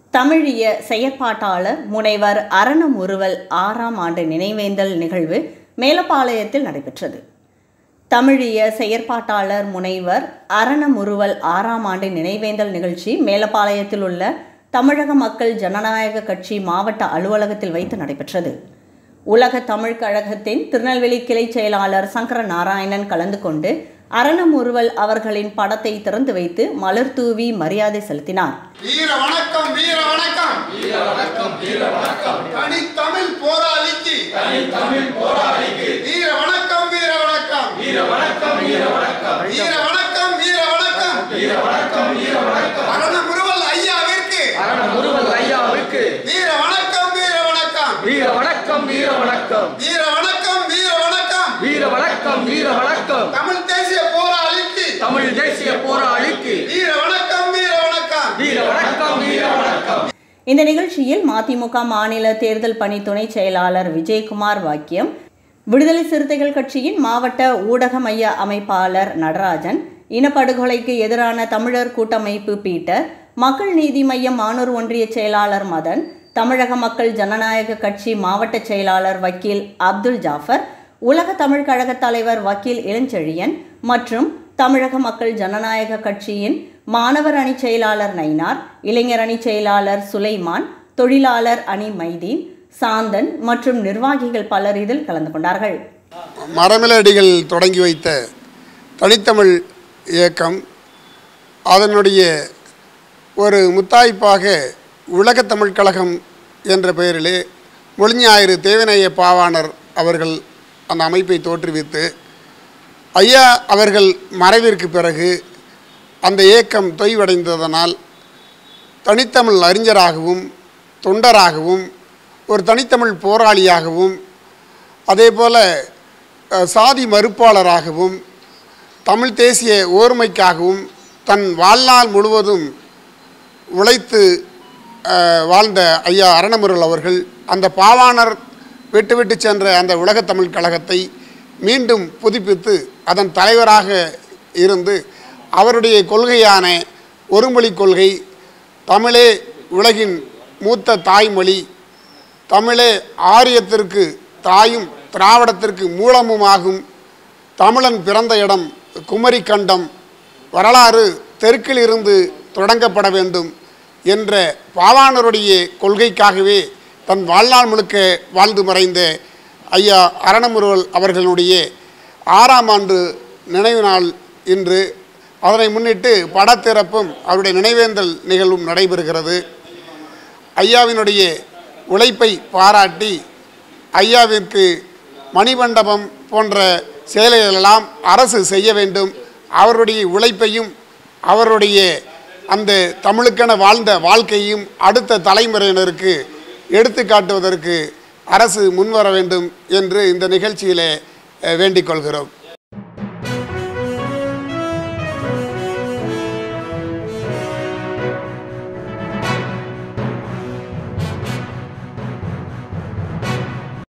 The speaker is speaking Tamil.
தமிழிய செயற்பாட்டாளர் முனைவர் அரணமுறுவல் ஆறாம் ஆண்டு நினைவேந்தல் நிகழ்வு மேலப்பாளையத்தில் நடைபெற்றது தமிழிய செயற்பாட்டாளர் முனைவர் அரணமுறுவல் ஆறாம் ஆண்டு நினைவேந்தல் நிகழ்ச்சி மேலப்பாளையத்தில் உள்ள தமிழக மக்கள் ஜனநாயக கட்சி மாவட்ட அலுவலகத்தில் வைத்து நடைபெற்றது உலக தமிழ் கழகத்தின் திருநெல்வேலி கிளை செயலாளர் சங்கர நாராயணன் கலந்து கொண்டு அரணமுறுவல் அவர்களின் படத்தை திறந்து வைத்து மலர் தூவி மரியாதை செலுத்தினார் வீர வணக்கம் வீர வணக்கம் வீர வணக்கம் வீர வணக்கம் தனித்தமிழ் போராளிக்கு தனித்தமிழ் போராளிக்கு வீர வணக்கம் வீர வணக்கம் வீர வணக்கம் வீர வணக்கம் வீர வணக்கம் வீர வணக்கம் வீர வணக்கம் வீர வணக்கம் அரண முருவல் ஐயாவிற்கு அரண முருகன் ஐயாவுக்கு வீர வணக்கம் வீர வணக்கம் வீர வணக்கம் வீர வணக்கம் வீர வணக்கம் வீர வணக்கம் வீர வணக்கம் வீர வணக்கம் தமிழ் தேசிய போராளிக்கு தமிழ் தேசிய போராளிக்கு வீர வணக்கம் வீர வணக்கம் வீர வணக்கம் வீர வணக்கம் இந்த நிகழ்ச்சியில் மதிமுக மாநில தேர்தல் பணி துணை செயலாளர் விஜயகுமார் வாக்கியம் விடுதலை சிறுத்தைகள் கட்சியின் மாவட்ட ஊடக மைய அமைப்பாளர் நடராஜன் இனப்படுகொலைக்கு எதிரான தமிழர் கூட்டமைப்பு பீட்டர் மக்கள் நீதி மையம் மானூர் ஒன்றிய செயலாளர் மதன் தமிழக மக்கள் ஜனநாயக கட்சி மாவட்ட செயலாளர் வக்கீல் அப்துல் ஜாஃபர் உலக தமிழ் கழக தலைவர் வக்கீல் இளஞ்செழியன் மற்றும் தமிழக மக்கள் ஜனநாயக கட்சியின் மாணவர் அணி செயலாளர் நயினார் இளைஞர் அணி செயலாளர் சுலைமான் தொழிலாளர் அணி மைதீன் சாந்தன் மற்றும் நிர்வாகிகள் பலர் இதில் கலந்து கொண்டார்கள் மரமிலடிகள் தொடங்கி வைத்த தனித்தமிழ் இயக்கம் அதனுடைய ஒரு முத்தாய்ப்பாக உலக தமிழ் கழகம் என்ற பெயரிலே மொழிஞாயிறு தேவநேய பாவாணர் அவர்கள் அந்த அமைப்பை தோற்றுவித்து ஐயா அவர்கள் மறைவிற்கு பிறகு அந்த இயக்கம் தொய்வடைந்ததனால் தனித்தமிழ் அறிஞராகவும் தொண்டராகவும் ஒரு தனித்தமிழ் போராளியாகவும் அதே போல் சாதி மறுப்பாளராகவும் தமிழ் தேசிய ஓர்மைக்காகவும் தன் வாழ்நாள் முழுவதும் உழைத்து அஹ், வாழ்ந்த ஐயா அரணமுருள் அவர்கள் அந்த பாவாணர் விட்டு விட்டு சென்ற அந்த உலகத் தமிழ் கழகத்தை மீண்டும் புதுப்பித்து அதன் தலைவராக இருந்து அவருடைய கொள்கையான ஒருமொழி கொள்கை தமிழே உலகின் மூத்த தாய்மொழி தமிழே ஆரியத்திற்கு தாயும் திராவிடத்திற்கு மூலமுமாகும் தமிழன் பிறந்த இடம் குமரி கண்டம் வரலாறு தெற்கில் இருந்து தொடங்கப்பட வேண்டும் என்ற பாவாணருடைய கொள்கைக்காகவே தன் வாழ்நாள் முழுக்க வாழ்ந்து மறைந்த ஐயா அரணமுருவல் அவர்களுடைய ஆறாம் ஆண்டு நினைவு நாள் இன்று அதனை முன்னிட்டு படத்திறப்பும் அவருடைய நினைவேந்தல் நிகழ்வும் நடைபெறுகிறது ஐயாவினுடைய உழைப்பை பாராட்டி ஐயாவிற்கு மணிமண்டபம் போன்ற செயல்களெல்லாம் அரசு செய்ய வேண்டும் அவருடைய உழைப்பையும் அவருடைய அந்த தமிழுக்கென வாழ்ந்த வாழ்க்கையும் அடுத்த தலைமுறையினருக்கு எடுத்து காட்டுவதற்கு அரசு முன்வர வேண்டும் என்று இந்த நிகழ்ச்சியிலே அஹ், வேண்டிக் கொள்கிறோம்